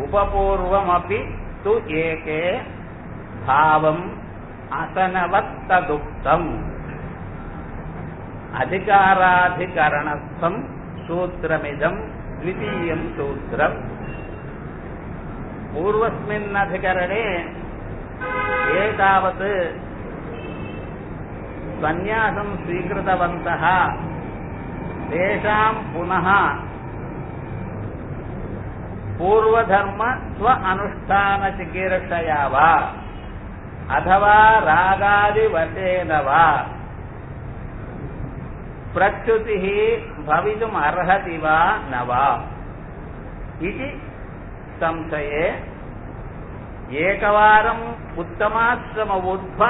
उपपूर्वमपि तु एके भावम् असनवत्तदुक्तम् अधिकाराधिकरणस्थम् सूत्रमिदम् द्वितीयम् सूत्रम् पूर्वस्मिन्नधिकरणे एतावत् सन्न्यासम् स्वीकृतवन्तः तेषाम् पुनः पूर्वधर्म स्व अनुष्ठानचिकीर्षया वा अथवा रागादिवशेन वा प्रच्युतिः भवितुमर्हति वा न वा इति संशये एकवारम् उत्तमाश्रम ऊर्ध्व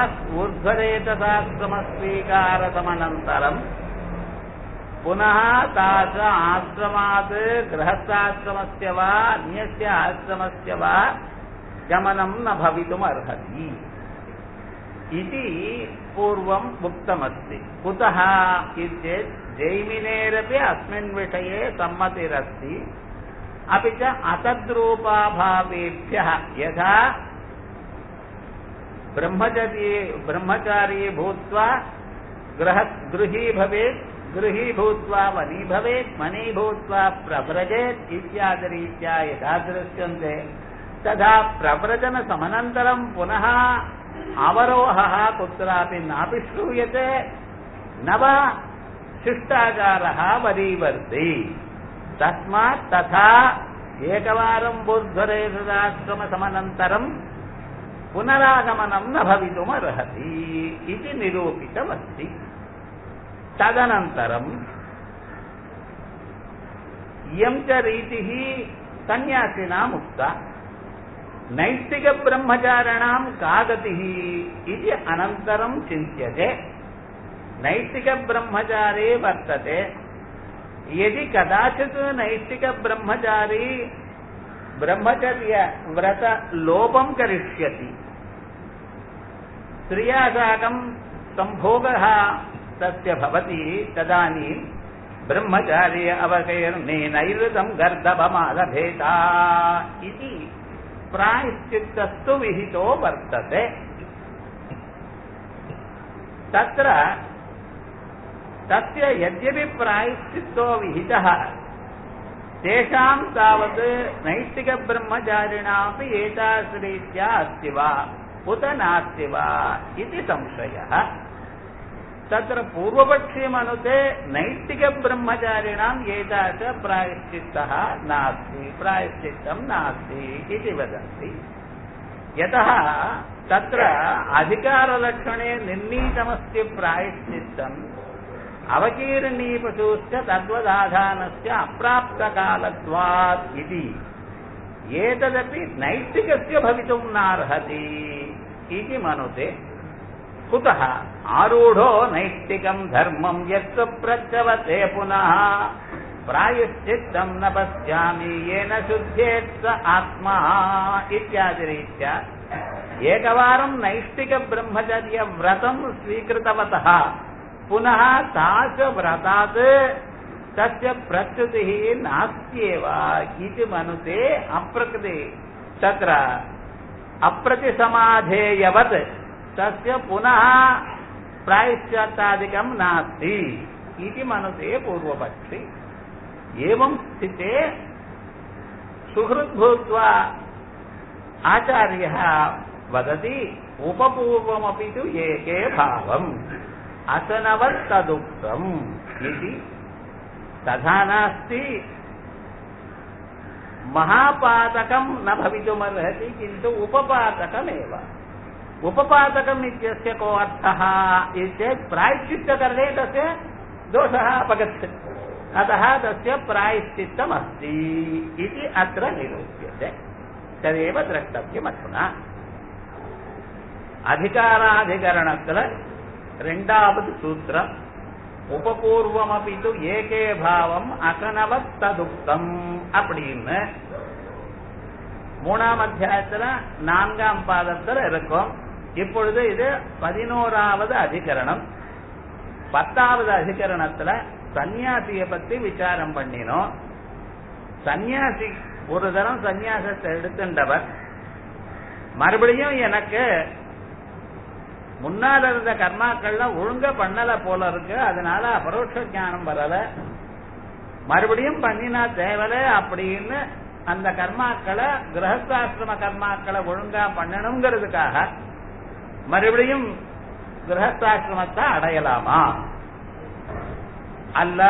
ऊर्ध्वरेतसाश्रमस्वीकारसमनन्तरम् पुनः तास आश्रमात् गृहस्थाश्रमस्य वा अन्यस्य आश्रमस्य वा गमनं न भवितुमर्हति इति पूर्वम् उक्तमस्ति कुतः इत्येत् जैमिनेरपि अस्मिन् विषये सम्मतिरस्ति अपि च असद्रूपाभावेभ्यः यथा ब्रह्मचर्ये ब्रह्मचारी भूत्वा गृह गृही भवेत् गृही भूत्वा वनी भवेत् मनी भूत्वा प्रव्रजेत् इत्यादिरीत्या यथा दृश्यन्ते तथा प्रव्रजनसमनन्तरम् पुनः अवरोहः कुत्रापि नापि श्रूयते न वा शिष्टाचारः वरीवर्ति तस्मात् तथा एकवारम् बुद्धरेशदाश्रमसमनन्तरम् पुनरागमनं न भवितुमर्हति इति निरूपितमस्ति तदनन्तरम् इयं च रीतिः सन्न्यासिनाम् उक्ता नैष्टिकब्रह्मचारिणां का गतिः इति अनन्तरं चिन्त्यते नैष्टिकब्रह्मचारी वर्तते यदि कदाचित् नैष्टिकब्रह्मचारी ब्रह्मचर्यव्रतलोपं करिष्यति स्त्रिया साकं सम्भोगः तस्य भवति तदानीं ब्रह्मचारी अवकैर्नेनैरृतं गर्दभमालभेता इति प्रायश्चित्तस्तु विहितो वर्तते तत्र तस्य यद्यपि प्रायश्चित्तो विहितः तेषां तावत् नैष्टिकब्रह्मचारिणापि एतादृशरीत्या अस्ति वा उत नास्ति वा इति संशयः तत्र पूर्वपक्षीमनुते नैष्टिकब्रह्मचारिणाम् एतादृश प्रायश्चित्तः नास्ति प्रायश्चित्तं नास्ति इति वदन्ति यतः तत्र अधिकारलक्षणे निर्णीतमस्ति प्रायश्चित्तम् अवकीर्णीपशुश्च तद्वदाधानस्य अप्राप्तकालत्वात् इति एतदपि नैष्टिकस्य भवितुं नार्हति इति मनुते कुतः आरूढो नैष्टिकम् धर्मम् यत्तु प्रचवते पुनः प्रायश्चित्तं न पश्यामि येन शुद्धेत् स आत्मा इत्यादिरीत्या एकवारं नैष्टिकब्रह्मचर्यव्रतं स्वीकृतवतः पुनः तादृशव्रतात् तस्य प्रच्युतिः नास्त्येव इति मनुते अप्रकृति तत्र अप्रतिसमाधेयवत् तस्य पुनः प्रायश्चात्तादिकं नास्ति इति मनुते पूर्वपक्षि एवं स्थिते सुहृद्भूत्वा आचार्यः वदति उपपूर्वमपि तु एके भावम् असनवत्तदुक्तम् इति तथा नास्ति महापातकं न भवितुमर्हति किन्तु उपपातकमेव उपपातकम् इत्यस्य को अर्थः चेत् प्रायश्चित्तकरणे तस्य दोषः अपगच्छति अतः तस्य प्रायश्चित्तमस्ति इति अत्र निरूप्यते तदेव द्रष्टव्यमधुना அதிகாராதிகரணத்துல ரெண்டாவது சூத்திரம் உபபூர்வமபி து ஏகே பாவம் அகனவத் ததுக்தம் அப்படின்னு மூணாம் அத்தியாயத்துல நான்காம் பாதத்துல இருக்கும் இப்பொழுது இது பதினோராவது அதிகரணம் பத்தாவது அதிகரணத்துல சன்னியாசிய பத்தி விசாரம் பண்ணினோம் சன்னியாசி ஒரு தரம் சந்நியாசத்தை எடுத்துட்டவர் மறுபடியும் எனக்கு முன்னால இருந்த கர்மாக்கள்லாம் ஒழுங்கா பண்ணல போல இருக்கு அதனால அபரோட்ச ஞானம் வரல மறுபடியும் பண்ணினா தேவல அப்படின்னு அந்த கர்மாக்களை கிரகஸ்தாசிரம கர்மாக்களை ஒழுங்கா பண்ணணுங்கிறதுக்காக மறுபடியும் கிரகஸ்தாசிரமத்தை அடையலாமா அல்ல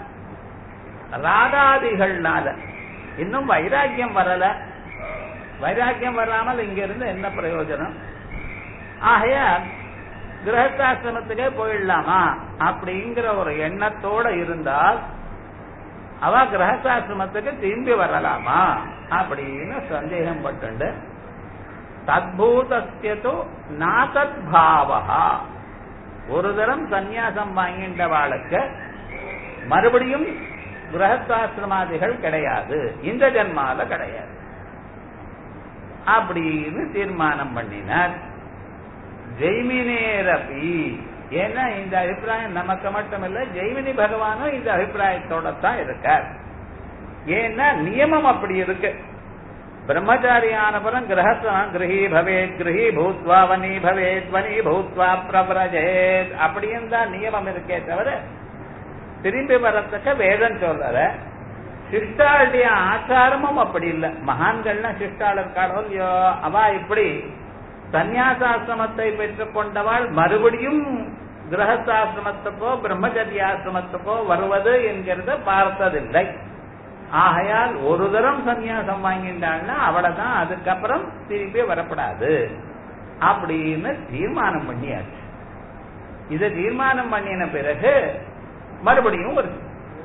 ராகாதிகள்னால இன்னும் வைராக்கியம் வரல வைராக்கியம் வராமல் இங்க இருந்து என்ன பிரயோஜனம் ஆகையால் கிரகஸ்தாசிரமத்துக்கே போயிடலாமா அப்படிங்கிற ஒரு எண்ணத்தோட இருந்தால் அவ கிரகசாசிரமத்துக்கு திரும்பி வரலாமா அப்படின்னு சந்தேகம் பட்டு தத்பூதஸ்யதோ நாசத் பாவகா ஒரு தரம் சந்நியாசம் வாங்கின்றவாளுக்கு மறுபடியும் கிரகஸ்தாசிரமாதிகள் கிடையாது இந்த ஜென்மால கிடையாது அப்படின்னு தீர்மானம் பண்ணினார் ஜெய்மினேரபி ஏன்னா இந்த அபிப்பிராயம் நமக்கு மட்டுமல்ல ஜெய்மினி பகவானும் இந்த அபிப்பிராயத்தோட தான் இருக்கார் ஏன்னா நியமம் அப்படி இருக்கு பிரம்மச்சாரியானபுரம் கிரகஸ்தான் கிரகி பவேத் கிரகி பூத்வா வனி பவேத் வனி பூத்வா பிரபரஜேத் அப்படின்னு தான் நியமம் இருக்கே தவிர திரும்பி வரத்துக்கு வேதம் சொல்ற சிஷ்டாளுடைய ஆச்சாரமும் அப்படி இல்லை மகான்கள்னா சிஷ்டாள் இருக்காளோ இல்லையோ அவ இப்படி சந்நியாசாசிரமத்தை பெற்றுக் கொண்டவாள் மறுபடியும் கிரகஸ்தாசிரமத்துக்கோ பிரம்மச்சரியாசிரமத்துக்கோ வருவது என்கிறத பார்த்ததில்லை ஆகையால் ஒரு தரம் சந்நியாசம் வாங்கிட்டாள்னா அவளை தான் அதுக்கப்புறம் திருப்பி வரப்படாது அப்படின்னு தீர்மானம் பண்ணியாச்சு இதை தீர்மானம் பண்ணின பிறகு மறுபடியும் வருது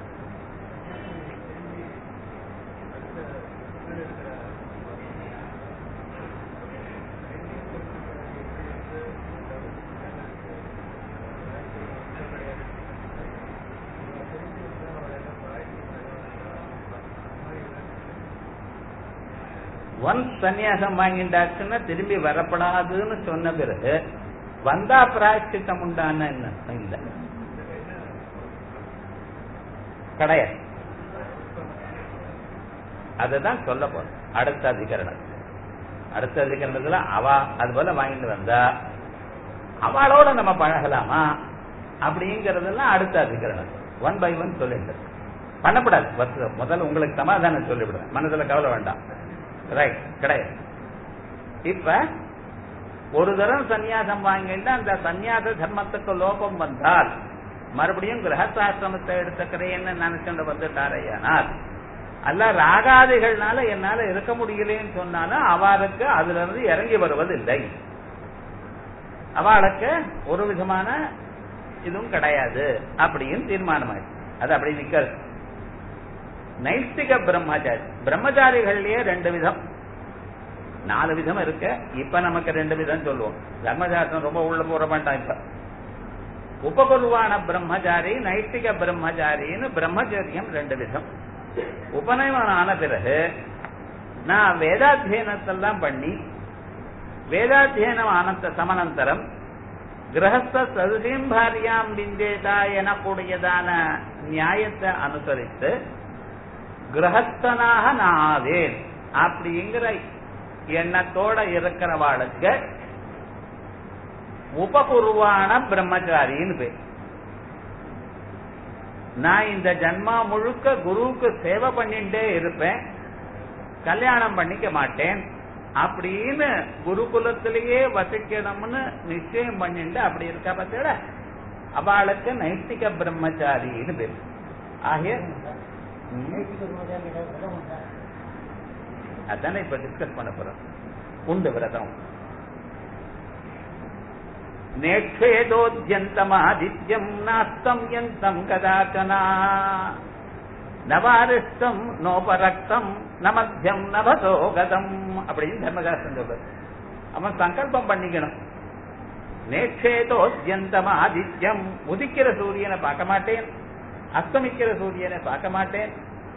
ஒன்ஸ் சன்னியாசம் வாங்கிட்டாச்சுன்னா திரும்பி வரப்படாதுன்னு சொன்ன பிறகு வந்தா பிராய்ச்சித்தம் உண்டான என்ன இல்ல கிடையாது அதுதான் சொல்ல போறோம் அடுத்த அதிகரணம் அடுத்த அதிகரணத்துல அவ அது போல வாங்கிட்டு வந்தா அவளோட நம்ம பழகலாமா அப்படிங்கறதெல்லாம் அடுத்த அதிகரணம் ஒன் பை ஒன் சொல்லிட்டு பண்ணப்படாது முதல்ல உங்களுக்கு சமாதானம் சொல்லிவிடுறேன் மனசுல கவலை வேண்டாம் ரைட் கிடையாது இப்ப ஒரு தரம் சந்நியாசம் வாங்கிட்டு அந்த சந்நியாச தர்மத்துக்கு லோபம் வந்தால் மறுபடியும் கிரகசாசிரமத்தை எடுத்துக்கிறேன்னு நினைச்சுட்டு வந்துட்டாரையானால் அல்ல ராகாதிகள்னால என்னால இருக்க முடியலன்னு சொன்னாலும் அவளுக்கு அதுல இருந்து இறங்கி வருவதில்லை அவளுக்கு ஒரு விதமான இதுவும் கிடையாது அப்படின்னு தீர்மானமாயிடுச்சு அது அப்படி நிக்கிறது நைஷ்டிக பிரம்மச்சாரி பிரம்மச்சாரிகள்லயே ரெண்டு விதம் நாலு விதம் இருக்கு இப்ப நமக்கு ரெண்டு விதம் சொல்லுவோம் தர்மசாஸ்திரம் ரொம்ப உள்ள போற மாட்டான் இப்ப உபகுருவான பிரம்மச்சாரி நைஷ்டிக பிரம்மச்சாரின்னு பிரம்மச்சரியம் ரெண்டு விதம் உபநயனம் ஆன பிறகு நான் வேதாத்தியனத்தெல்லாம் பண்ணி வேதாத்தியனம் ஆனந்த சமனந்தரம் கிரகஸ்த சதுசீம் பாரியாம் பிந்தேதா எனக்கூடியதான நியாயத்தை அனுசரித்து கிரகஸ்தனாக நான் ஆவேன் அப்படிங்கிற எண்ணத்தோட இருக்கிறவாளுக்கு உபகுருவான பிரம்மச்சாரின்னு பேர் நான் இந்த ஜன்மா முழுக்க குருவுக்கு சேவை பண்ணிட்டே இருப்பேன் கல்யாணம் பண்ணிக்க மாட்டேன் அப்படின்னு குருகுலத்திலேயே வசிக்கணும்னு நிச்சயம் பண்ணிட்டு அப்படி இருக்கா பத்தியோட அவளுக்கு நைத்திக பிரம்மச்சாரின்னு பேர் ஆகிய அதானே இப்ப டிஸ்கஸ் பண்ண போறோம் உண்டு விரதம் நேட்சேதோத்யந்தமாதித்யம் நாஸ்தம் யந்தம் கதாச்சனா நவாரிஷ்டம் நோபரக்தம் நமத்தியம் நபசோகதம் அப்படின்னு தர்மசாஸ்திரம் சொல்றது அவன் சங்கல்பம் பண்ணிக்கணும் நேட்சேதோத்யந்தம் ஆதித்யம் உதிக்கிற சூரியனை பார்க்க மாட்டேன் அஸ்தமிக்கிற சூரியனை பார்க்க மாட்டேன்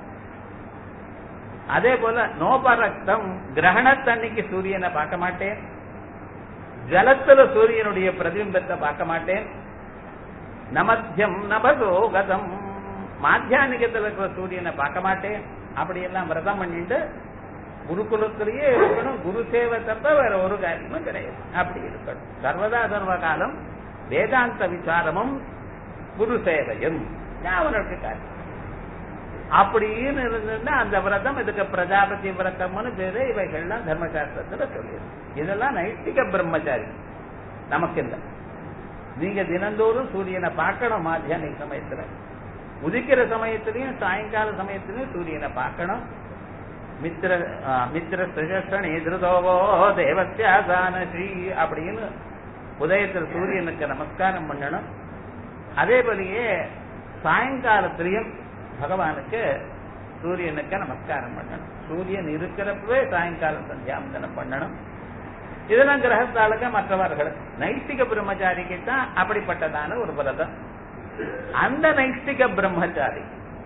அதே போல நோபரக்தம் கிரகணத்தன்னைக்கு சூரியனை பார்க்க மாட்டேன் ஜலத்துல சூரியனுடைய பிரதிபிம்பத்தை பார்க்க மாட்டேன் நமத்தியம் நபசோகதம் மாத்தியானிகத்தில் இருக்கிற சூரியனை பார்க்க மாட்டேன் அப்படி எல்லாம் விரதம் பண்ணிட்டு குருகுலத்திலேயே இருக்கணும் குரு சேவை தப்ப வேற ஒரு காரியமும் கிடையாது அப்படி இருக்கணும் சர்வதா சர்வ காலம் வேதாந்த விசாரமும் குரு சேவையும் அவனுக்கு காரியம் அப்படின்னு இருந்ததுன்னா அந்த விரதம் இதுக்கு பிரஜாபதி விரதம்னு பேரு இவைகள்லாம் தர்மசாஸ்திரத்துல சொல்லியிருக்கு இதெல்லாம் நைஷ்டிக பிரம்மச்சாரி நமக்கு இல்லை நீங்க தினந்தோறும் சூரியனை பார்க்கணும் மாத்தியானிக சமயத்துல உதிக்கிற சமயத்திலையும் சாயங்கால சமயத்திலையும் சூரியனை பார்க்கணும் மித்திர மித்திர சுஷணி திருதோவோ தேவத்தியாசான ஸ்ரீ அப்படின்னு உதயத்தில் சூரியனுக்கு நமஸ்காரம் பண்ணணும் அதே போலயே சாயங்காலத்திலையும் பகவானுக்கு சூரியனுக்கு நமஸ்காரம் பண்ணணும் சூரியன் இருக்கிறப்பவே சாயங்காலம் சந்தியாவந்தனம் பண்ணணும் இதெல்லாம் கிரகத்தாளுக்கு மற்றவர்கள் நைஷ்டிக பிரம்மச்சாரிக்கு தான் அப்படிப்பட்டதான ஒரு விரதம் அந்த நைஷ்டிக பிரம்மச்சாரி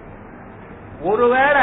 ஒருவேளை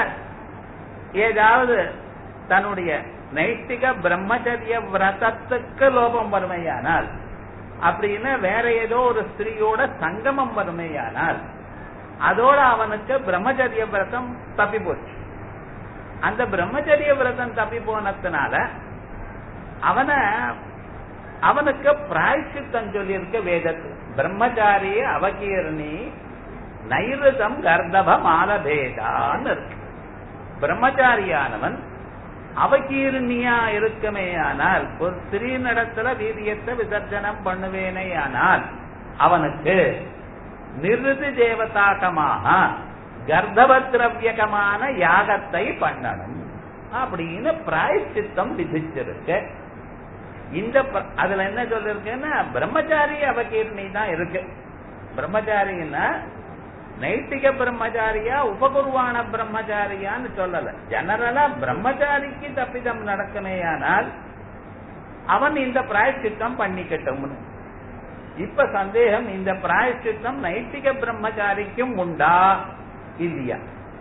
ஏதாவது தன்னுடைய நைஷ்டிக பிரம்மச்சரிய விரதத்துக்கு லோபம் வறுமையானால் அப்படின்னு வேற ஏதோ ஒரு ஸ்திரீயோட சங்கமம் வறுமையானால் அதோட அவனுக்கு பிரம்மச்சரிய விரதம் தப்பி போச்சு அந்த பிரம்மச்சரிய விரதம் தப்பி போனதுனால அவனை அவனுக்கு பிராய்ச்சித்தம் சொல்லியிருக்க வேதத்து பிரம்மச்சாரிய அவகீர்ணி நைருதம் கர்தப மாலபேதான்னு இருக்கு பிரம்மச்சாரியானவன் அவகீர்ணியா இருக்குமே ஆனால் ஒரு ஸ்திரீ நடத்துல வீரியத்தை விசர்ஜனம் பண்ணுவேனே ஆனால் அவனுக்கு நிருதி தேவதாக்கமாக கர்ப்பவத்ரவியகமான யாகத்தை பண்ணணும் அப்படின்னு பிராயச்சித்தம் விதிச்சிருக்கு இந்த அதுல என்ன சொல்லிருக்குன்னா பிரம்மச்சாரி அவகீர்ணி தான் இருக்கு பிரம்மச்சாரின்னா நைட்டிக பிரம்மச்சாரியா உபகுருவான பிரம்மச்சாரியான்னு சொல்லல ஜெனரலா பிரம்மச்சாரிக்கு தப்பிதம் நடக்குமேயானால் அவன் இந்த பிராயச்சித்தம் பண்ணிக்கட்டும்னு இப்ப சந்தேகம் இந்த பிராயச்சித்தம் நைட்டிக பிரம்மச்சாரிக்கும் உண்டா இல்லையா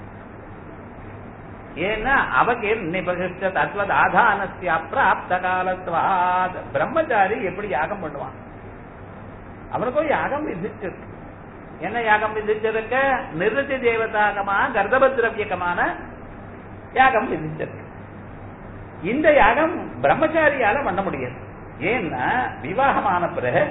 ஏன்னா அவகீர் நிபகிஷ்ட தத்வத் ஆதானஸ்ய அப்பிராப்த காலத்வாத் பிரம்மச்சாரி எப்படி யாகம் பண்ணுவான் அவனுக்கும் யாகம் விதிச்சிருக்கு என்ன யாகம் விதிச்சிருக்க நிறுத்தி தேவதாகமா கர்ப்பதிரவியகமான யாகம் விதிச்சிருக்கு இந்த யாகம் பிரம்மச்சாரியால பண்ண முடியாது ஏன்னா விவாகமான பிறகு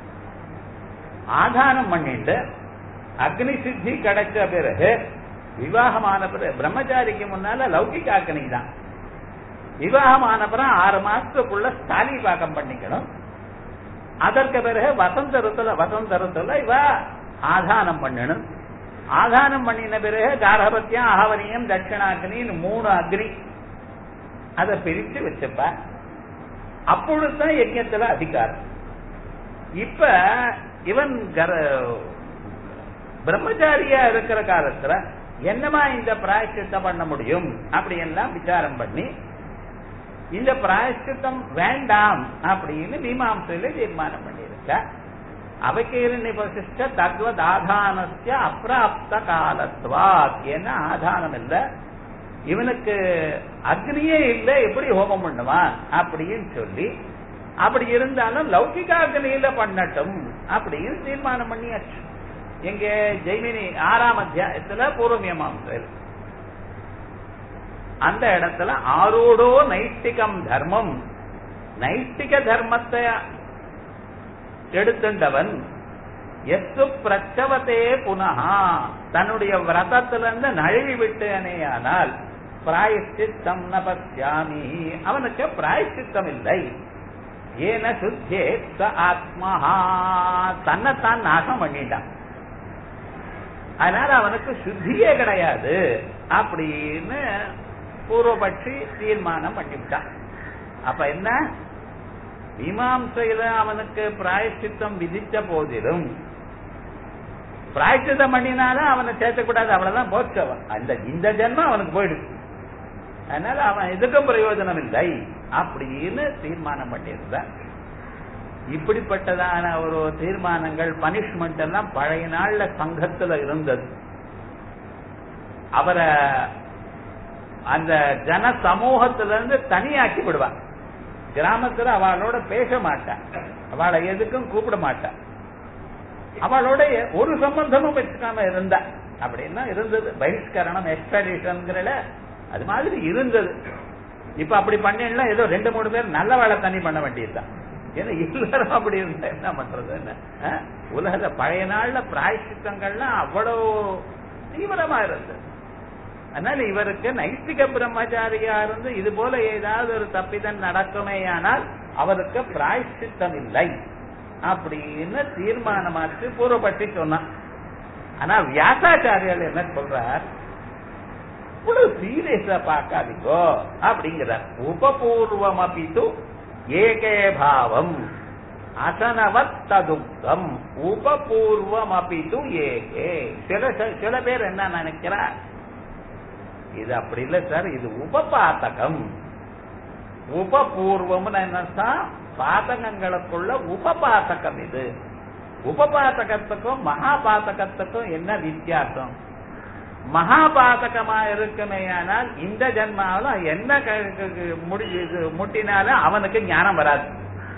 ஆதானம் பண்ணிட்டு அக்னி சித்தி கிடைச்ச பிறகு விவாகமான பிறகு பிரம்மச்சாரிக்கு முன்னால லௌகிக அக்னி தான் விவாகமான பிறகு ஆறு மாசத்துக்குள்ள ஸ்தாலி பாக்கம் பண்ணிக்கணும் அதற்கு பிறகு வசந்த ருத்துல வசந்த ருத்துல இவ ஆதானம் பண்ணணும் ஆதானம் பண்ணின பிறகு காரபத்தியம் அகவனியம் தட்சிணாக்னின்னு மூணு அக்னி அதை பிரிச்சு வச்சுப்ப அப்பொழுதுதான் யஜ்யத்துல அதிகாரம் இப்ப இவன் பிரம்மச்சாரியா இருக்கிற காலத்துல என்னமா இந்த பிராயச்சித்தம் பண்ண முடியும் அப்படி எல்லாம் விசாரம் பண்ணி இந்த பிராயச்சித்தம் வேண்டாம் அப்படின்னு மீமாம்சையில தீர்மானம் பண்ணியிருக்க அவைக்கீரன் நிபசிஷ்ட தத்வத் ஆதானஸ்ய அப்பிராப்த காலத்வாத் என்ன ஆதானம் இல்ல இவனுக்கு அக்னியே இல்ல எப்படி ஹோமம் பண்ணுவான் அப்படின்னு சொல்லி அப்படி இருந்தாலும் லௌகிக அக்னியில பண்ணட்டும் அப்படின்னு தீர்மானம் பண்ணியாச்சு எங்க ஜெய்மினி ஆறாம் அத்தியாயத்துல பூர்வமியமாம்சம் அந்த இடத்துல ஆரோடோ நைஷ்டிகம் தர்மம் நைஷ்டிக தர்மத்தை எடுத்துண்டவன் எத்து பிரச்சவத்தே புனகா தன்னுடைய விரதத்திலிருந்து நழுவி விட்டேனேயானால் பிராயஷ்சித்தம் ந பசியாமி அவனுக்கு பிராயஷ்சித்தம் இல்லை ஏன சுத்தே ச ஆத்மஹா தன்னைத்தான் நாசம் பண்ணிட்டான் அதனால அவனுக்கு சுத்தியே கிடையாது அப்படின்னு பூர்வபட்சி தீர்மானம் பண்ணிவிட்டான் அப்ப என்ன மீமாம்சையில அவனுக்கு பிராயஷ்சித்தம் விதித்த போதிலும் பிராயஷ்சித்தம் பண்ணினாலும் அவனை சேர்த்தக்கூடாது அவ்வளவுதான் போச்சு அவன் அந்த இந்த ஜென்மம் அவனுக்கு போயிடுது அதனால அவன் எதுக்கும் பிரயோஜனம் இல்லை அப்படின்னு தீர்மானம் பண்ணியிருந்தான் இப்படிப்பட்டதான ஒரு தீர்மானங்கள் பனிஷ்மெண்ட் எல்லாம் பழைய நாள்ல சங்கத்துல இருந்தது அவரை அந்த ஜன சமூகத்திலிருந்து தனியாக்கி விடுவான் கிராமத்துல அவளோட பேச மாட்டான் அவளை எதுக்கும் கூப்பிட மாட்டான் அவளோட ஒரு சம்பந்தமும் வச்சுக்காம இருந்தா அப்படின்னா இருந்தது பகிஷ்கரணம் எக்ஸ்பெடிஷன்ங்கிறல அது மாதிரி இருந்தது இப்ப அப்படி பண்ணலாம் ஏதோ ரெண்டு மூணு பேர் நல்ல வேலை தண்ணி பண்ண வேண்டியதுதான் ஏன்னா எல்லாரும் அப்படி இருந்தா என்ன பண்றது என்ன அஹ்? உலகத்துல பழைய நாள்ல பிராயசித்தங்கள்லாம் அவ்வளவு தீவிரமா இருந்தது அதனால இவருக்கு நைஷ்டிக பிரம்மச்சாரியா இருந்து இது போல ஏதாவது ஒரு தப்பிதம் நடக்குமேயானால் அவருக்கு பிராயசித்தம் இல்லை அப்படின்னு தீர்மானமாச்சு பூர்வப்பட்டி சொன்னான் ஆனா வியாசாச்சாரியர் என்ன சொல்றார் இவ்வளவு சீரியஸா பார்க்காதீங்கோ அப்படிங்கிறார் உபபூர்வம் அபித்து ஏகே பாவம் அசனவத் ததுக்தம் உபபூர்வம் அபித்து ஏகே சில சில பேர் என்ன நினைக்கிறார் இது அப்படி இல்ல சார் இது உபபாத்தகம் உபபூர்வம்னு என்னன்னா பாதகங்களுக்குள்ள உபபாத்தகம் இது உபபாத்தகத்துக்கும் மகாபாத்தகத்துக்கும் என்ன வித்தியாசம் மகாபாதகமா இருக்குமேயானால் இந்த ஜென்மாவில என்ன க- க- க- முடி இது முட்டினாலும் அவனுக்கு ஞானம் வராது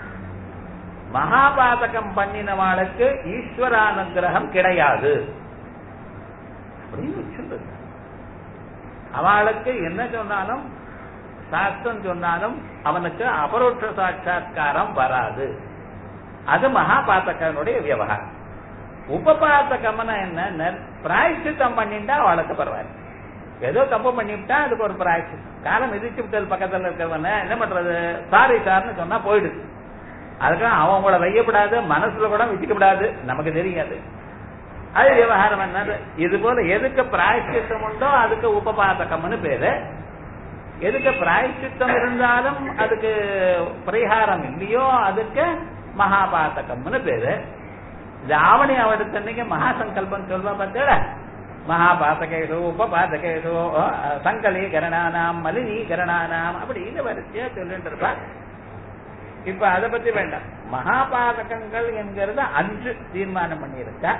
மகாபாதகம் பண்ணினவாளுக்கு ஈஸ்வரானுகிரகம் கிடையாது அப்படின்னு சொல்லுங்க அவளுக்கு என்ன சொன்னாலும் சாஸ்திரம் சொன்னாலும் அவனுக்கு அபரோட்ச சாட்சா்காரம் வராது அது மகாபாத்தகனுடைய விவகாரம் உபபாத்தகம்னா என்ன பிராயசித்தம் பண்ணிட்டா அவளுக்கு பரவாயில்ல ஏதோ தப்பு பண்ணிவிட்டா அதுக்கு ஒரு பிராயசித்தம் காலம் மிதிச்சு விட்டல் பக்கத்துல இருக்கிறவன என்ன பண்றது சாரி சார்னு சொன்னா போயிடுது அதுக்காக அவன் கூட வையப்படாது மனசுல கூட வச்சுக்கப்படாது நமக்கு தெரியாது அது விவகாரம் என்னது இது போல எதுக்கு பிராயசித்தம் உண்டோ அதுக்கு உபபாதகம்னு பேரு எதுக்கு பிராயசித்தம் இருந்தாலும் அதுக்கு பரிகாரம் இல்லையோ அதுக்கு மகாபாதகம்னு பேரு இந்த ஆவணி அவடுத்தன்னைக்கு மகாசங்கல்பம் சொல்வா பார்த்தேட மகாபாதகேஷு உபபாதகேஷு சங்கலீகரணானாம் மலினீகரணானாம் அப்படின்னு வரிசையா சொல்லிட்டு இருப்பா இப்ப அதை பத்தி வேண்டாம் மகாபாதகங்கள் என்கிறது அஞ்சு தீர்மானம் பண்ணியிருக்கா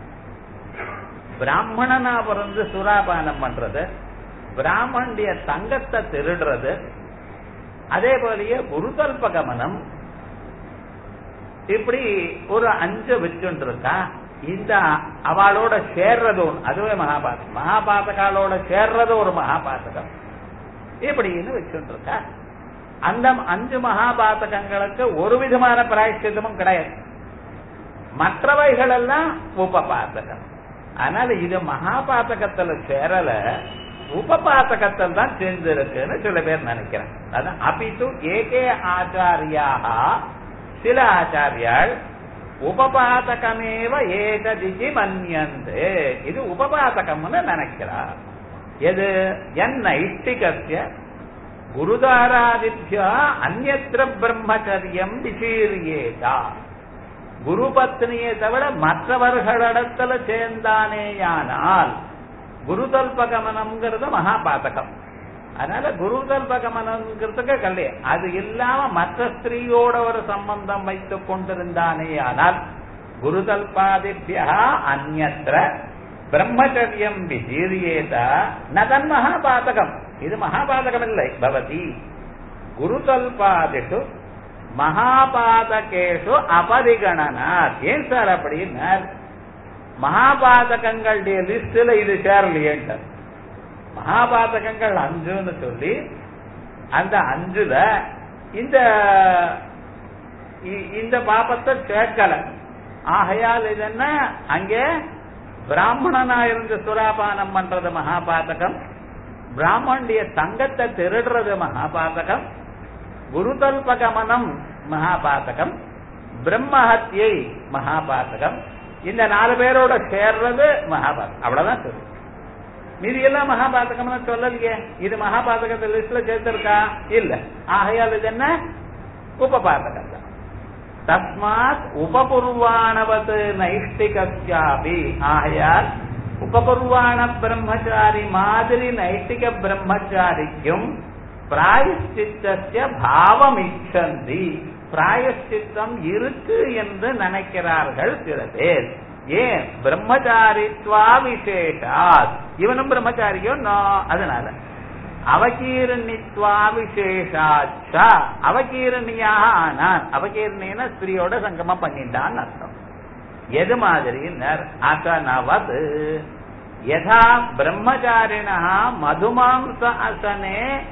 பிராமணனா பிறந்து சுராபானம் பண்றது பிராமண்டிய தங்கத்தை திருடுறது அதே போலயே குருதல்ப கமனம் இப்படி ஒரு அஞ்சு வச்சுட்டு இருக்கா இந்த அவளோட சேர்றது ஒண்ணு அதுவே மகாபாதகம் மகாபாதகாலோட சேர்றது ஒரு மகாபாதகம் இப்படின்னு வச்சுட்டு இருக்கா அந்த அஞ்சு மகாபாதகங்களுக்கு ஒரு விதமான பிராயஷ்சித்தமும் கிடையாது மற்றவைகள் எல்லாம் உபபாதகம் அதனால இது மகாபாதகத்துல சேரல உபபாதகத்தில் தான் சேர்ந்திருக்குன்னு சில பேர் நினைக்கிறேன் அதான் அபித்து ஏகே ஆச்சாரியாக சில ஆச்சாரியால் உபபாதகமேவ ஏகதிஜி மன்யந்து இது உபபாதகம்னு நினைக்கிறார் எது என் நைஷ்டிகசிய குருதாராதித்யா அந்நத்திர பிரம்மச்சரியம் விசீரியேதா குரு பத்னியை தவிர மற்றவர்களிடத்துல சேர்ந்தானேயானால் குருதல்பகமனம்ங்கிறது மகாபாதகம் அதனால குருதல்பகமனம்ங்கிறதுக்கு கல்வி அது இல்லாம மற்ற ஸ்திரீயோட ஒரு சம்பந்தம் வைத்துக் கொண்டிருந்தானே ஆனால் குருதல்பாதிபியா அந்நத்திர பிரம்மச்சரியம் விசீரியேத நதன் மகாபாதகம் இது மகாபாதகம் இல்லை பவதி குருதல்பாதிஷு மகாபாதகேஷு அபரிகணனார் ஏன் சார் அப்படின்னார் மகாபாதகங்களுடைய லிஸ்ட்ல இது சேரலையேன்ட்டார் மகாபாதகங்கள் அஞ்சுன்னு சொல்லி அந்த அஞ்சுல இந்த இ- இந்த பாபத்தை சேர்க்கல ஆகையால் இது என்ன அங்கே பிராமணனா இருந்து சுராபானம் பண்றது மகாபாதகம் பிராமண்டிய தங்கத்தை திருடுறது மகாபாதகம் குருதல்பகமனம் மகாபாதகம் பிரம்மஹத்யை மகாபாதகம் இந்த நாலு பேரோட சேர்றது மகாபாதகம் அவ்வளவுதான் சொல்லு மீதி எல்லாம் மகாபாதகம்னு சொல்லலையே இது மகாபாதகத்தை லிஸ்ட்ல சேர்த்திருக்கா இல்ல ஆகையால் இது என்ன உபபாதகம் தான் தஸ்மாத் உபபூர்வாணவத் நைஷ்டிகாபி ஆகையால் உபபூர்வாண பிரம்மச்சாரி மாதிரி நைஷ்டிக பிரம்மச்சாரிக்கும் பிராயஷ்சித்தஸ்ய பாவம் இச்சந்தி பிராயஷ்சித்தம் இருக்கு என்று நினைக்கிறார்கள் சில பேர் ஏன் பிரம்மச்சாரித்வா விசேஷாத் இவனும் பிரம்மச்சாரியோ நோ அதனால அவகீரணித்வா விசேஷாச்ச அவகீரணியாக ஆனான் அவகீரணின ஸ்திரியோட சங்கமம் பண்ணிட்டான்னு அர்த்தம் எது மாதிரி அசனவது யதா பிரம்மச்சாரிணா மதுமாம்ச அசனே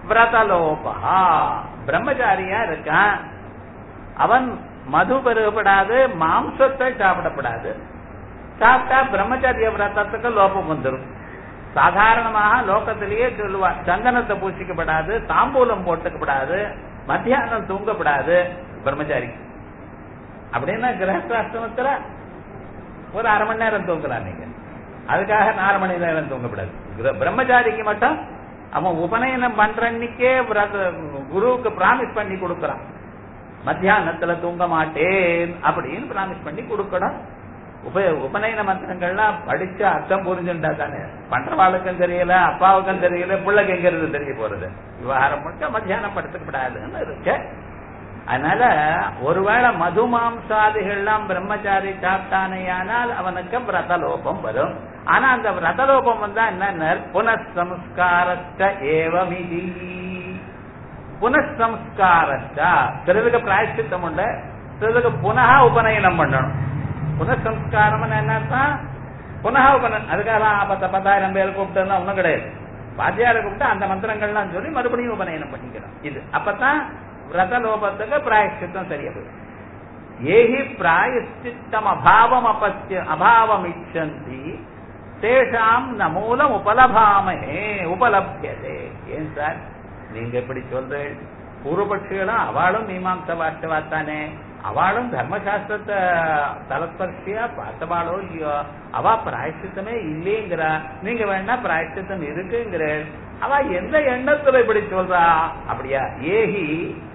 விரதலோபா பிரம்மச்சாரியா இருக்கான் அவன் மது பெருகப்படாது மாம்சத்தை சாப்பிடப்படாது சாப்பிட்டா பிரம்மச்சரிய விரதத்துக்கு லோபம் வந்துடும் சாதாரணமாக லோகத்திலேயே சொல்லுவா சந்தனத்தை பூசிக்கப்படாது தாம்பூலம் போட்டுக்கப்படாது மத்தியானம் தூங்கப்படாது பிரம்மச்சாரி அப்படின்னா கிரகஸ்தாசிரமத்துல ஒரு அரை மணி நேரம் தூங்கலாம் நீங்க அதுக்காக நாலு மணி நேரம் தூங்கப்படாது கிர- பிரம்மச்சாரிக்கு மட்டும் அவன் உபநயனம் பண்றன்னைக்கே விரத- குருவுக்கு பிராமிஸ் பண்ணி கொடுக்கறான் மத்தியானத்துல தூங்க மாட்டேன் அப்படின்னு பிராமிஸ் பண்ணி கொடுக்கணும் உப உபநயன மந்திரங்கள்லாம் படிச்சு அர்த்தம் புரிஞ்சுட்டா தானே பண்றவாளுக்கும் தெரியல அப்பாவுக்கும் தெரியல பிள்ளைக்கு எங்க இருந்து தெரிய போறது விவகாரம் முழுக்க மத்தியானம் படுத்துக்கப்படாதுன்னு இருக்கு அதனால ஒருவேளை மது மாம்சாதிகள்லாம் பிரம்மச்சாரி சாப்பிட்டானேயானால் அவனுக்கு விரதலோபம் வரும் ஆனா அந்த விரதலோபம் வந்தா என்ன புனഃசம்ஸ்காரஸ்ட ஏவமிதி புனഃசம்ஸ்காரஸ்ட சிலருக்கு பிராயஷ்சித்தம் உண்டு சிலருக்கு புனக உபநயனம் பண்ணணும் புனഃசம்ஸ்காரம் என்ன புனக உபநயனம் அதுக்காக பத்த பத்தாயிரம் பேர் கூப்பிட்டு ஒண்ணும் கிடையாது வாத்தியாரை கூப்பிட்டு அந்த மந்திரங்கள்லாம் சொல்லி மறுபடியும் உபநயனம் பண்ணிக்கணும் இது அப்பதான் விரதலோபத்துக்கு பிராயஷ்சித்தம் சரியா போயிடும் ஏஹி பிராயஷ்சித்தம் அபாவம் அபத்திய அபாவம் இச்சந்தி தேஷாம் ந மூலம் உபலபாமஹே உபலபியதே ஏன் சார் நீங்க எப்படி சொல்றேன் பூர்வபட்சிகளும் அவளும் மீமாம்ச வார்த்தவாத்தானே அவளும் தர்மசாஸ்திரத்தை தலஸ்பர்ஷியா பார்த்தவாளோ இல்லையோ அவ பிராயஷ்சித்தமே இல்லைங்கிறா நீங்க வேணா பிராயஷ்சித்தம் இருக்குங்கிற அவ எந்த எண்ணத்துல இப்படி சொல்றா அப்படியா ஏஹி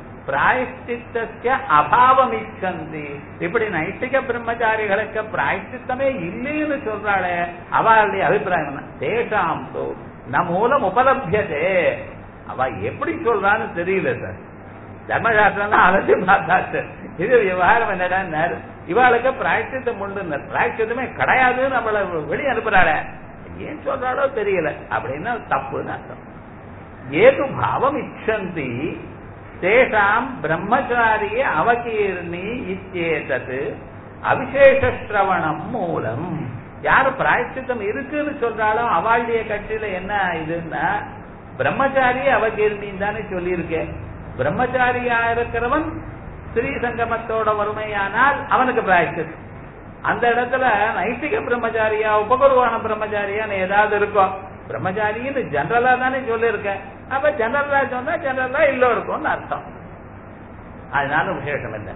பிராயஷ்டித்த அபாவம் இச்சந்தி இப்படி நைட்டிக பிரம்மச்சாரிகளுக்கு பிராயஷ்டித்தமே இல்லைன்னு சொல்றாளே அவளுடைய அபிப்பிராயம் என்ன தேஷாம் தோ ந மூலம் உபலபியதே அவ எப்படி சொல்றான்னு தெரியல சார் தர்மசாஸ்திரம் அலசி பார்த்தாச்சு இது விவகாரம் என்னடா இவாளுக்கு பிராயஷ்டித்தம் உண்டு பிராயஷ்டித்தமே கிடையாதுன்னு நம்மள வெளியே அனுப்புறாளே ஏன் சொல்றாளோ தெரியல அப்படின்னா தப்புன்னு அர்த்தம் ஏது பாவம் இச்சந்தி தேஷாம் பிரம்மச்சாரிய அவகீர்ணி இச்சேதது அவிசேஷ சிரவணம் மூலம் யாரு பிராயஷ்டித்தம் இருக்குன்னு சொல்றாலும் அவளுடைய கட்சியில என்ன இதுன்னா பிரம்மச்சாரி அவகீர்ணின்னு தானே சொல்லியிருக்கேன் பிரம்மச்சாரியா இருக்கிறவன் ஸ்ரீ சங்கமத்தோட வறுமையானால் அவனுக்கு பிராயஷ்டித்தம் அந்த இடத்துல நைட்டிக பிரம்மச்சாரியா உபகுருவான பிரம்மச்சாரியான்னு ஏதாவது இருக்கும் பிரம்மச்சாரின்னு ஜெனரலா தானே சொல்லியிருக்கேன் அப்ப ஜெனரலா சொன்னா ஜெனரலா இல்ல இருக்கும்னு அர்த்தம் அதனால விசேஷம் இல்லை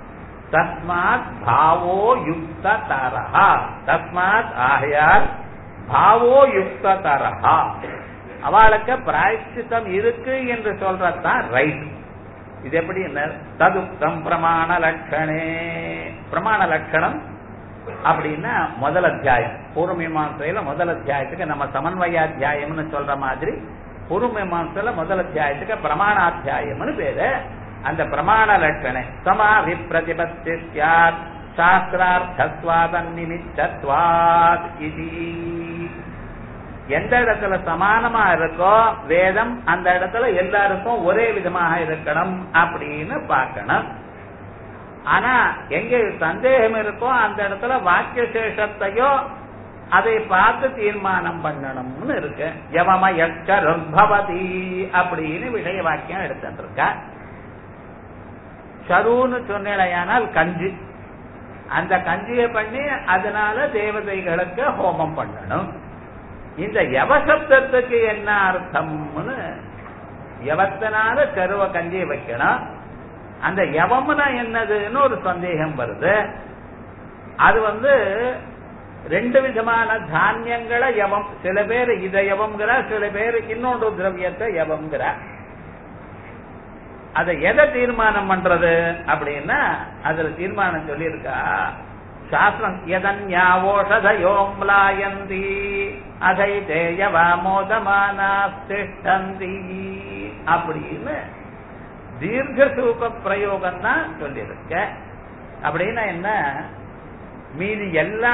தஸ்மாத் பாவோ யுக்த தரஹா தஸ்மாத் ஆகையால் பாவோ யுக்த தரஹா அவளுக்கு பிராயச்சித்தம் இருக்கு என்று சொல்றதுதான் ரைட் இது எப்படி என்ன ததுக்தம் பிரமாண லட்சணே பிரமாண லட்சணம் அப்படின்னா முதல் அத்தியாயம் பூர்வமீமாசையில முதல் அத்தியாயத்துக்கு நம்ம சமன்வயாத்தியாயம்னு சொல்ற மாதிரி பூர்வமீமாசையில முதல் அத்தியாயத்துக்கு பிரமாணாத்தியாயம்னு பேரு அந்த பிரமாண லட்சணை சமா விப்ரதிபத்தி சாத் சாஸ்திரார்த்தத்வாதன் நிமித்தத்வாத் இது எந்த இடத்துல சமானமா இருக்கோ வேதம் அந்த இடத்துல எல்லாருக்கும் ஒரே விதமாக இருக்கணும் அப்படின்னு பார்க்கணும் ஆனா எங்க சந்தேகம் இருக்கோ அந்த இடத்துல வாக்கிய சேஷத்தையோ அதை பார்த்து தீர்மானம் பண்ணணும்னு இருக்கு யமம பவதி அப்படின்னு விஷய வாக்கியம் எடுத்துருக்க சருன்னு சொன்னேனால் கஞ்சி அந்த கஞ்சியை பண்ணி அதனால தேவதைகளுக்கு ஹோமம் பண்ணணும் இந்த யவசப்தத்துக்கு என்ன அர்த்தம்னு யவத்தினால கருவ கஞ்சியை வைக்கணும் அந்த யவம்னா என்னதுன்னு ஒரு சந்தேகம் வருது அது வந்து ரெண்டு விதமான தானியங்களை யவம் சில பேர் இத யவம்ங்கிற சில பேர் இன்னொன்று திரவியத்தை யவம்ங்கிற அதை எதை தீர்மானம் பண்றது அப்படின்னா அதுல தீர்மானம் சொல்லியிருக்கா சாஸ்திரம் எதன்யாவோஷதயோம்லாயந்தி அதை தேயவாமோதமானாஸ்திஷ்டந்தி அப்படின்னு தீர்க்க சூப பிரயோகம் தான் சொல்லியிருக்க அப்படின்னா என்ன மீதி எல்லா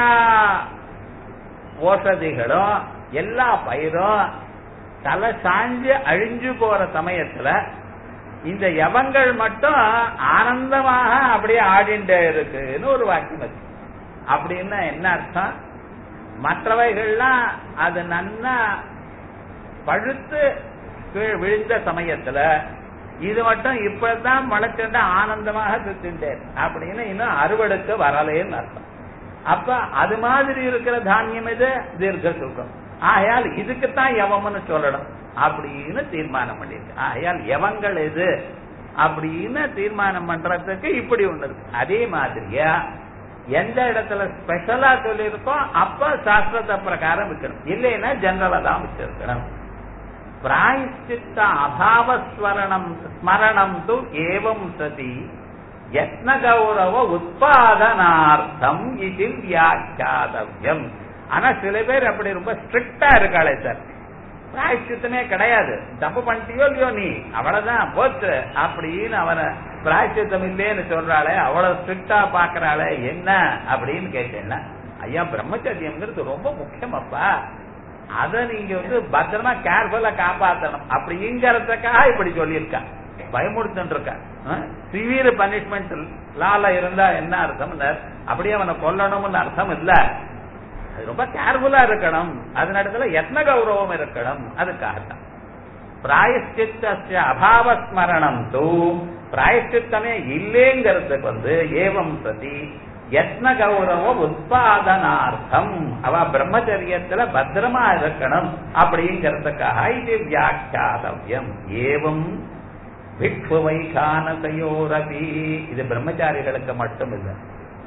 ஓஷதிகளும் எல்லா பயிரும் தலை சாஞ்சு அழிஞ்சு போற சமயத்துல இந்த யவங்கள் மட்டும் ஆனந்தமாக அப்படியே ஆடிண்டே இருக்குன்னு ஒரு வாக்கியம் இருக்கு அப்படின்னா என்ன அர்த்தம் மற்றவைகள்லாம் அது நன்னா பழுத்து கீழ் விழுந்த சமயத்துல இது மட்டும் இப்பதான் முளைச்சுட்டு ஆனந்தமாக சுத்திட்டேன் அப்படின்னு இன்னும் அறுவடைக்கு வரலேன்னு அர்த்தம் அப்ப அது மாதிரி இருக்கிற தானியம் இது தீர்க்க சுகம் ஆகையால் இதுக்குத்தான் எவம்னு சொல்லணும் அப்படின்னு தீர்மானம் பண்ணிருக்கு ஆகையால் எவங்கள் எது அப்படின்னு தீர்மானம் பண்றதுக்கு இப்படி ஒண்ணு இருக்கு அதே மாதிரியா எந்த இடத்துல ஸ்பெஷலா சொல்லியிருக்கோம் அப்ப சாஸ்திரத்தை பிரகாரம் விற்கணும் இல்லைன்னா ஜெனரலா தான் வச்சிருக்கணும் பிராயஷ்சித்த அபாவஸ்மரணம் ஸ்மரணம் து ஏவம் சதி யத்ன கௌரவ உத்பாதனார்த்தம் இது வியாக்கியாதவியம் ஆனா சில பேர் அப்படி ரொம்ப ஸ்ட்ரிக்டா இருக்காளே சார் பிராயஷ்சித்தமே கிடையாது தப்பு பண்ணிட்டியோ இல்லையோ நீ அவ்வளவுதான் போச்சு அப்படின்னு அவனை பிராயஷ்சித்தம் இல்லேன்னு சொல்றாளே அவ்வளவு ஸ்ட்ரிக்டா பாக்குறாளே என்ன அப்படின்னு கேட்டேன்னா ஐயா பிரம்மச்சரியம்ங்கிறது ரொம்ப முக்கியமப்பா அத நீங்க வந்து பத்திரமா கேர்ஃபுல்லா காப்பாத்தணும் அப்படிங்கறதுக்காக இப்படி சொல்லியிருக்கா பயமுறுத்துட்டு இருக்கா சிவியர் பனிஷ்மெண்ட் லால இருந்தா என்ன அர்த்தம் அப்படியே அவனை கொல்லணும்னு அர்த்தம் இல்ல அது ரொம்ப கேர்ஃபுல்லா இருக்கணும் அதனிடத்துல எத்ன கௌரவம் இருக்கணும் அதுக்காகத்தான் பிராயஷ்சித்த அபாவ ஸ்மரணம் தூ பிராயஷ்சித்தமே இல்லேங்கிறதுக்கு வந்து ஏவம் சதி யத்ன கௌரவ உத்பாதனார்த்தம் அவ பிரம்மச்சரியத்துல பத்திரமா இருக்கணும் அப்படிங்கிறதுக்காக இது வியாக்கியாதவியம் ஏவம் பிக்ஷு வைகானசையோரபி இது பிரம்மச்சாரிகளுக்கு மட்டும் இல்லை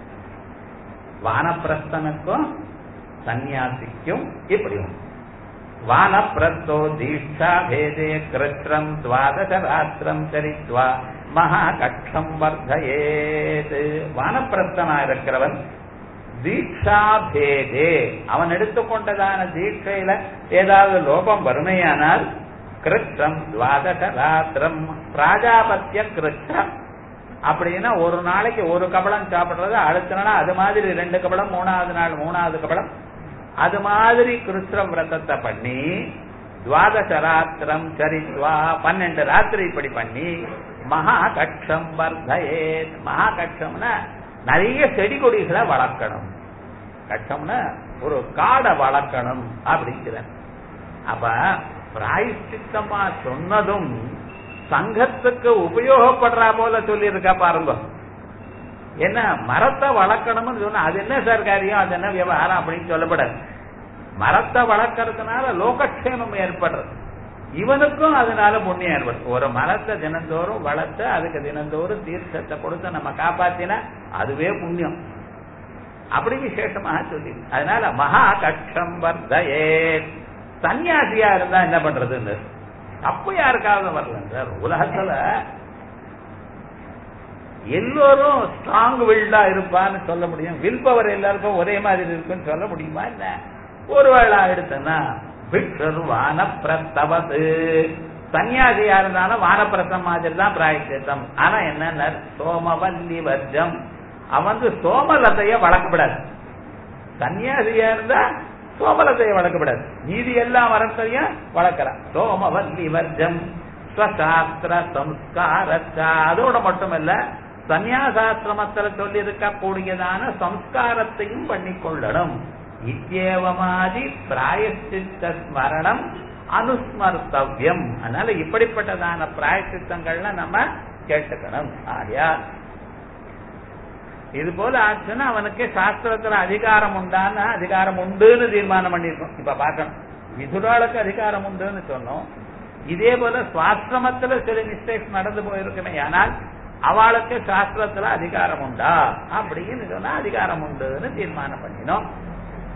வானப்பிரஸ்தனுக்கும் சந்நியாசிக்கும் இப்படி உண்டு வானப்பிரஸ்தோ தீட்சா பேதே கிருஷ்ணம் துவாதச ராத்திரம் சரித்வா மகா கட்சம் வர்த்தயேத் வானப்பிரஸ்தனா இருக்கிறவன் தீட்சா பேதே அவன் எடுத்துக்கொண்டதான தீட்சையில ஏதாவது லோபம் வறுமையானால் கிருஷ்ணம் துவாதச ராத்திரம் பிராஜாபத்திய கிருஷ்ணம் அப்படின்னா ஒரு நாளைக்கு ஒரு கபலம் சாப்பிடுறது அடுத்த நாள் அது மாதிரி ரெண்டு கபலம் மூணாவது நாள் மூணாவது கபலம் அது மாதிரி கிருஷ்ண விரதத்தை பண்ணி துவாதச ராத்திரம் சரித்வா பன்னெண்டு ராத்திரி இப்படி பண்ணி மகா கட்சம் வர்த்தயே மகா கட்சம்னா நிறைய செடி கொடிகளை வளர்க்கணும் கட்சம்னா ஒரு காடை வளர்க்கணும் அப்படிங்கிற அப்ப பிராயஷ்டித்தமா சொன்னதும் சங்கத்துக்கு உபயோகப்படுற போல சொல்லி இருக்கா பாருங்க என்ன மரத்தை வளர்க்கணும்னு சொன்னா அது என்ன சார் காரியம் அது என்ன விவகாரம் அப்படின்னு சொல்லப்படாது மரத்தை வளர்க்கறதுனால லோகக்ஷேமம் ஏற்படுறது இவனுக்கும் அதனால புண்ணியம் ஏற்படும் ஒரு மரத்தை தினந்தோறும் வளர்த்து அதுக்கு தினந்தோறும் தீர்த்தத்தை கொடுத்து நம்ம காப்பாத்தினா அதுவே புண்ணியம் அப்படி விசேஷமாக சொல்லி அதனால மகா கட்சம் வர்த்தயே சன்னியாசியா இருந்தா என்ன பண்றதுன்னு தப்பு யாருக்காவது வரல சார் உலகத்துல எல்லோரும் ஸ்ட்ராங் வில்டா இருப்பான்னு சொல்ல முடியும் வில் பவர் எல்லாருக்கும் ஒரே மாதிரி இருக்குன்னு சொல்ல முடியுமா என்ன ஒரு வேளா எடுத்தனா பிக்ஷர் வானப்பிரஸ்தவது சன்னியாசியா இருந்தாலும் வானப்பிரசம் மாதிரி தான் பிராயச்சித்தம் ஆனா என்ன சோமவல்லி வர்ஜம் அவன் வந்து சோமலத்தைய வளர்க்கப்படாது சன்னியாசியா இருந்தா சோமலத்தைய வளர்க்கப்படாது மீதி எல்லா மரத்தையும் வளர்க்கிறான் சோமவல்லி வர்ஜம் ஸ்வசாஸ்திர சம்ஸ்காரச்சா அதோட மட்டுமல்ல சந்நியாசாசிரமத்தில் சொல்லி இருக்கக்கூடியதான சம்ஸ்காரத்தையும் பண்ணிக்கொள்ளணும் இத்தியேவமாதி பிராயச்சித்த ஸ்மரணம் அனுஸ்மர்த்தவ்யம் அதனால இப்படிப்பட்டதான பிராயச்சித்தங்கள்ல நம்ம கேட்டுக்கணும் ஆயா இது போல ஆச்சுன்னா அவனுக்கு சாஸ்திரத்துல அதிகாரம் உண்டான அதிகாரம் உண்டுன்னு தீர்மானம் பண்ணிருக்கோம் இப்ப பார்க்கணும் விதுராளுக்கு அதிகாரம் உண்டுன்னு சொன்னோம் இதே போல சுவாசிரமத்துல சில மிஸ்டேக்ஸ் நடந்து போயிருக்குமே ஆனால் அவளுக்கு சாஸ்திரத்துல அதிகாரம் உண்டா அப்படின்னு சொன்னா அதிகாரம் உண்டுன்னு தீர்மானம் பண்ணினோம்